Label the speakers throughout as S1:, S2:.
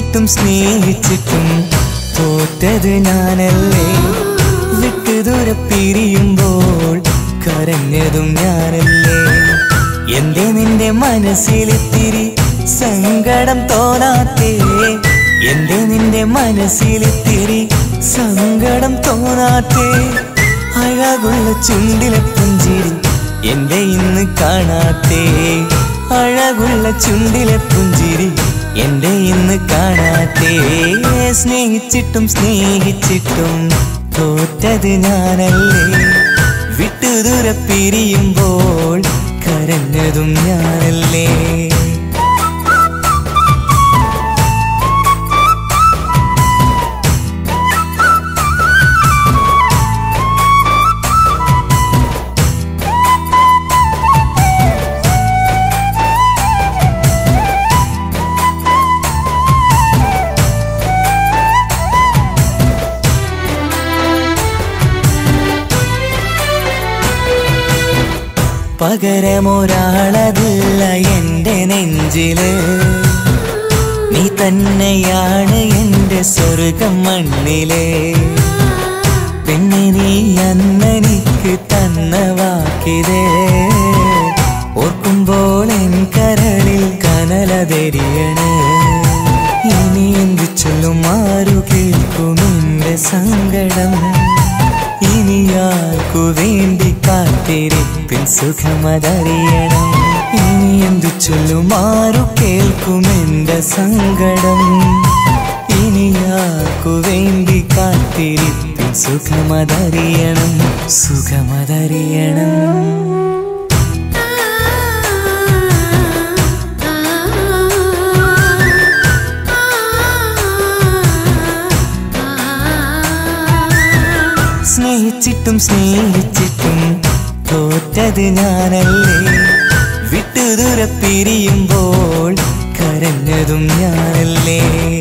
S1: സ്നേഹിച്ചിട്ടും സ്നേഹിച്ചിട്ടും തോറ്റത് ഞാനല്ലേ വിട്ടു ദൂരെ പിരിയുമ്പോൾ കരഞ്ഞതും ഞാനല്ലേ എന്റെ നിന്റെ മനസ്സിലിത്തിരി സങ്കടം തോന്നാത്തേ എന്റെ നിന്റെ മനസ്സിലിത്തിരി സങ്കടം തോന്നാത്തേ അഴകുള്ള ചുണ്ടിലെ പുഞ്ചിരി എന്റെ ഇന്ന് കാണാത്തേ അഴകുള്ള ചുണ്ടിലെ പുഞ്ചിരി എന്റെ ഇന്ന് കാണാത്തേ സ്നേഹിച്ചിട്ടും സ്നേഹിച്ചിട്ടും തോറ്റത് ഞാനല്ലേ വിട്ടു ദൂരെ പിരിയുമ്പോൾ കരഞ്ഞതും ഞാനല്ലേ പകരമൊരാളതില്ല എന്റെ നെഞ്ചില് നീ തന്നെയാണ് എന്റെ സ്വർഗം മണ്ണിലെ പിന്നെ നീ അന്നെനിക്ക് തന്ന വാക്കിതേ ഓർക്കുമ്പോൾ എൻ കരളിൽ കനലതെരിയണ് ഇനി എന്ത് ചൊല്ലും ആരു കേൾക്കും എന്റെ സങ്കടം ഇനി ആർക്കു വേണ്ടി കാത്തിരിപ്പിൻ സുഖമതറിയണം ഇനി എന്തു ചൊല്ലും ആരു കേൾക്കും എന്റെ സങ്കടം ഇനി ആർക്കു വേണ്ടി കാത്തിരിപ്പിൻ സുഖമതറിയണം സുഖമതറിയണം സ്നേഹിച്ചിട്ടും സ്നേഹിച്ചിട്ടും തോറ്റത് ഞാനല്ലേ വിട്ടു ദൂരെ പിരിയുമ്പോൾ കരഞ്ഞതും ഞാനല്ലേ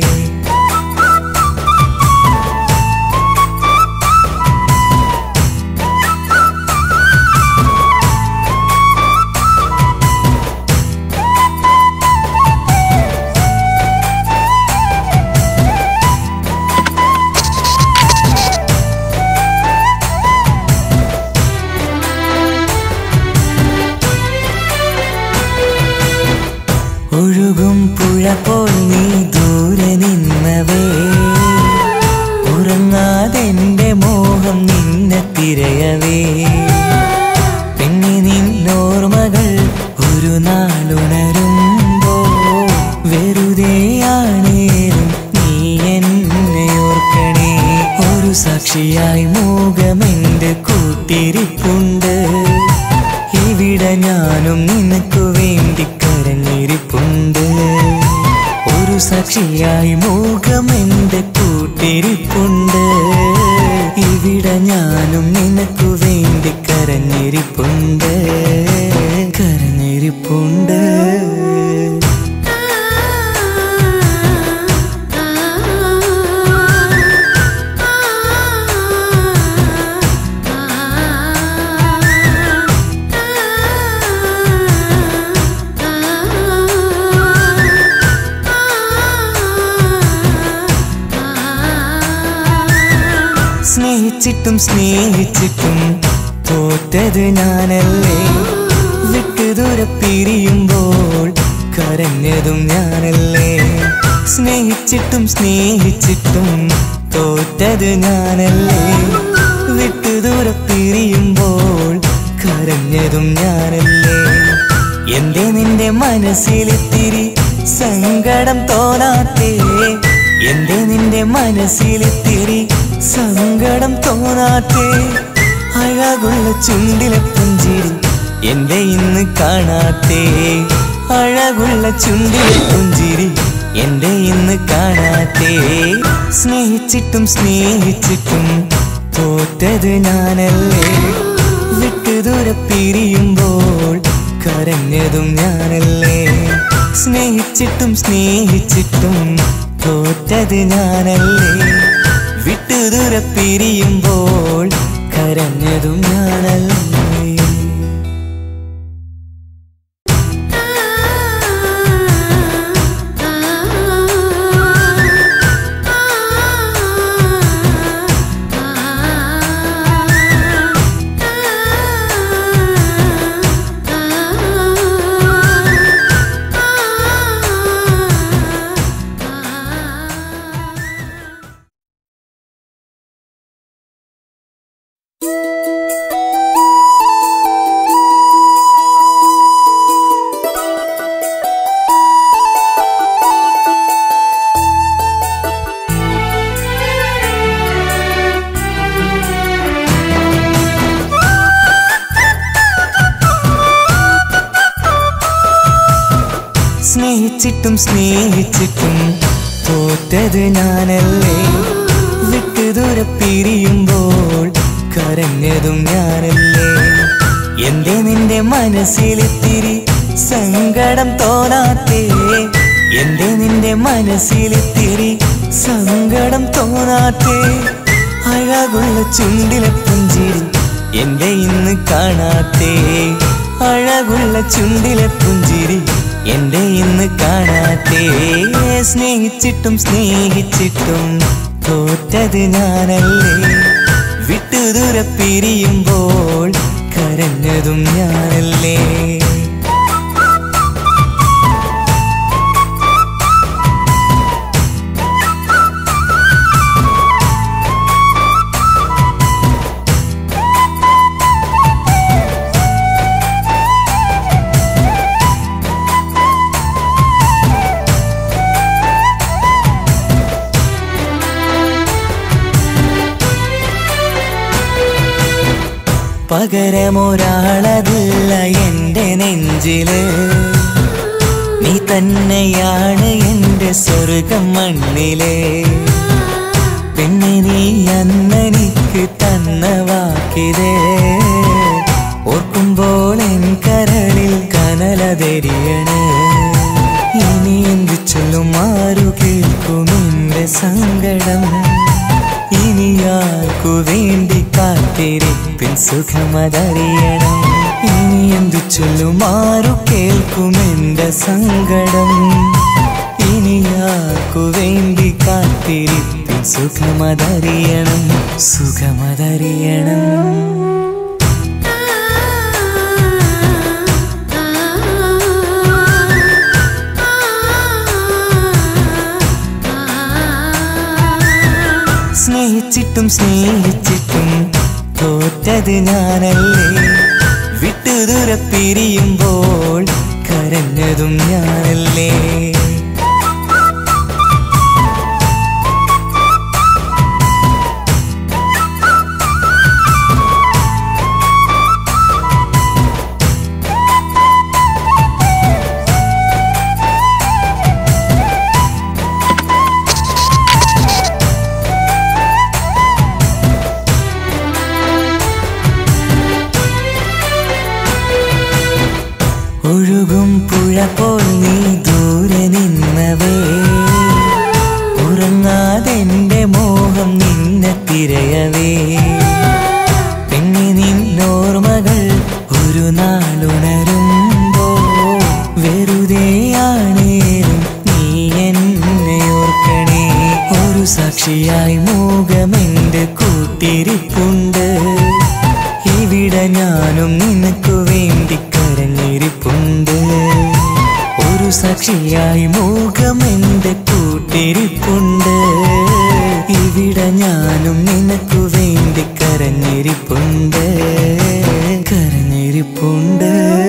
S1: ഒഴുകും പുഴ പോൽ നീ ദൂരെ നിന്നവേ ഉറങ്ങാതെന്റെ മോഹം നിന്നെ തിരയവേ പിന്നെ നിന്നോർമ്മകൾ ഒരു നാളുണരുമ്പോ വെറുതെയാണേലും നീ എന്നെ ഓർക്കണേ ഒരു സാക്ഷിയായി മൂകമെന്റെ കൂട്ടിരിപ്പുണ്ട് ഇവിടെ ഞാനും നിനക്കു വേണ്ടി കരഞ്ഞിരിപ്പുണ്ട് ഒരു സാക്ഷിയായി മൂകമെന്റെ കൂട്ടിരിപ്പുണ്ട് ഇവിടെ ഞാനും നിനക്കു വേണ്ടി കരഞ്ഞിരിപ്പുണ്ട് കരഞ്ഞിരിപ്പുണ്ട് സ്നേഹിച്ചിട്ടും സ്നേഹിച്ചിട്ടും തോറ്റത് ഞാനല്ലേ വിട്ടു ദൂരെ പിരിയുമ്പോൾ കരഞ്ഞതും ഞാനല്ലേ സ്നേഹിച്ചിട്ടും സ്നേഹിച്ചിട്ടും തോറ്റത് ഞാനല്ലേ വിട്ടു ദൂരെ പിരിയുമ്പോൾ കരഞ്ഞതും ഞാനല്ലേ എന്റെ നിന്റെ മനസ്സിലിത്തിരി സങ്കടം തോന്നാത്തേ എന്റെ നിന്റെ മനസ്സിലിത്തിരി സങ്കടം തോന്നാത്തേ അഴകുള്ള ചുണ്ടിലെ പുഞ്ചിരി എന്റെ ഇന്ന് കാണാത്തേ അഴകുള്ള ചുണ്ടിലെ പുഞ്ചിരി എന്റെ ഇന്ന് കാണാത്തേ സ്നേഹിച്ചിട്ടും സ്നേഹിച്ചിട്ടും തോറ്റത് ഞാനല്ലേ വിട്ടു ദൂരെ പിരിയുമ്പോൾ കരഞ്ഞതും ഞാനല്ലേ സ്നേഹിച്ചിട്ടും സ്നേഹിച്ചിട്ടും തോറ്റത് ഞാനല്ലേ വിട്ടു ദൂരെ പിരിയുമ്പോൾ കരഞ്ഞതും ഞാനല്ലേ
S2: ആ
S1: സ്നേഹിച്ചിട്ടും സ്നേഹിച്ചിട്ടും തോറ്റത് ഞാനല്ലേ വിട്ടു ദൂരെ പിരിയുമ്പോൾ കരഞ്ഞതും ഞാനല്ലേ എന്റെ നിന്റെ മനസ്സിലിത്തിരി സങ്കടം തോന്നാത്തേ എന്റെ നിന്റെ മനസ്സിലിത്തിരി സങ്കടം തോന്നാത്തേ അഴകുള്ള ചുണ്ടിലെ പുഞ്ചിരി എന്റെ ഇന്ന് കാണാത്തേ അഴകുള്ള ചുണ്ടിലെ പുഞ്ചിരി എന്റെ ഇന്ന് കാണാത്തേ സ്നേഹിച്ചിട്ടും സ്നേഹിച്ചിട്ടും തോറ്റത് ഞാനല്ലേ വിട്ടു ദൂരെ പിരിയുമ്പോൾ കരഞ്ഞതും ഞാനല്ലേ പകരമൊരാളതില്ല എന്റെ നെഞ്ചില് നീ തന്നെയാണ് എന്റെ സ്വർഗം മണ്ണിലെ പിന്നെ നീ അന്നെനിക്ക് തന്ന വാക്കിതേ ഓർക്കുമ്പോൾ എൻ കരളിൽ കനലതെരിയണ് ഇനി എന്ത് ചൊല്ലും ആരു കേൾക്കും എന്റെ സങ്കടം ഇനി ആർക്കു വേണ്ടി കാത്തിരിപ്പിൻ സുഖമതറിയണം ഇനി എന്തു ചൊല്ലും ആരു കേൾക്കും എന്റെ സങ്കടം ഇനി ആർക്കു വേണ്ടി കാത്തിരിപ്പിൻ സുഖമതറിയണം സുഖമതറിയണം സ്നേഹിച്ചിട്ടും സ്നേഹിച്ചിട്ടും തോറ്റത് ഞാനല്ലേ വിട്ടു ദൂരെ പിരിയുമ്പോൾ കരഞ്ഞതും ഞാനല്ലേ ഒഴുകും പുഴ പോൽ നീ ദൂരെ നിന്നവേ ഉറങ്ങാതെന്റെ മോഹം നിന്നെ തിരയവേ പിന്നെ നിന്നോർമകൾ ഒരു നാളുണരുമ്പോ വെറുതെയാണേലും നീ എന്നെ ഓർക്കണേ ഒരു സാക്ഷിയായി മൂകമെന്റെ കൂട്ടിരിപ്പുണ്ട് ഇവിടെ ഞാനും നിനക്കു വേണ്ടി കരഞ്ഞിരിപ്പുണ്ട് ഒരു സാക്ഷിയായി മൂകമെന്റെ കൂട്ടിരിപ്പുണ്ട് ഇവിടെ ഞാനും നിനക്കു വേണ്ടി കരഞ്ഞിരിപ്പുണ്ട് കരഞ്ഞിരിപ്പുണ്ട്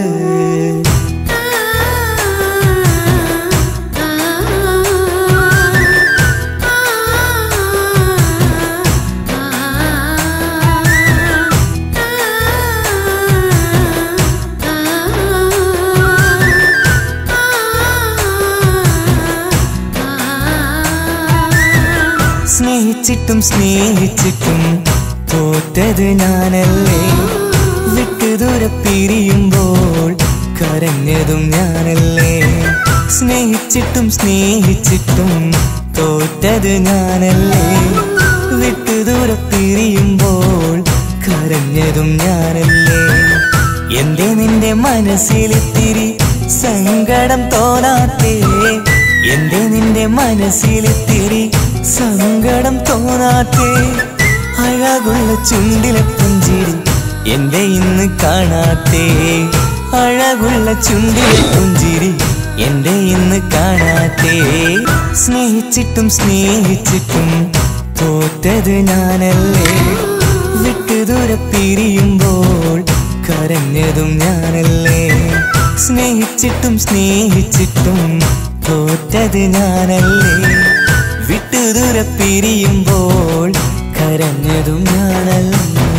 S1: സ്നേഹിച്ചിട്ടും സ്നേഹിച്ചിട്ടും തോറ്റത് ഞാനല്ലേ വിട്ടു ദൂരെ പിരിയുമ്പോൾ കരഞ്ഞതും ഞാനല്ലേ സ്നേഹിച്ചിട്ടും സ്നേഹിച്ചിട്ടും തോറ്റത് ഞാനല്ലേ വിട്ടു ദൂരെ പിരിയുമ്പോൾ കരഞ്ഞതും ഞാനല്ലേ എന്റെ നിന്റെ മനസ്സിലിത്തിരി സങ്കടം തോന്നാത്തേ എന്റെ നിന്റെ മനസ്സിലിത്തിരി സങ്കടം തോന്നാത്തേ അഴകുള്ള ചുണ്ടിലെ പുഞ്ചിരി എന്റെ ഇന്ന് കാണാത്തേ അഴകുള്ള ചുണ്ടിലെ പുഞ്ചിരി എന്റെ ഇന്ന് കാണാത്തേ സ്നേഹിച്ചിട്ടും സ്നേഹിച്ചിട്ടും തോറ്റത് ഞാനല്ലേ വിട്ടു ദൂരെ പിരിയുമ്പോൾ കരഞ്ഞതും ഞാനല്ലേ സ്നേഹിച്ചിട്ടും സ്നേഹിച്ചിട്ടും തോറ്റത് ഞാനല്ലേ വിട്ടു ദൂരെ പിരിയുമ്പോൾ കരഞ്ഞതും ഞാനല്ലേ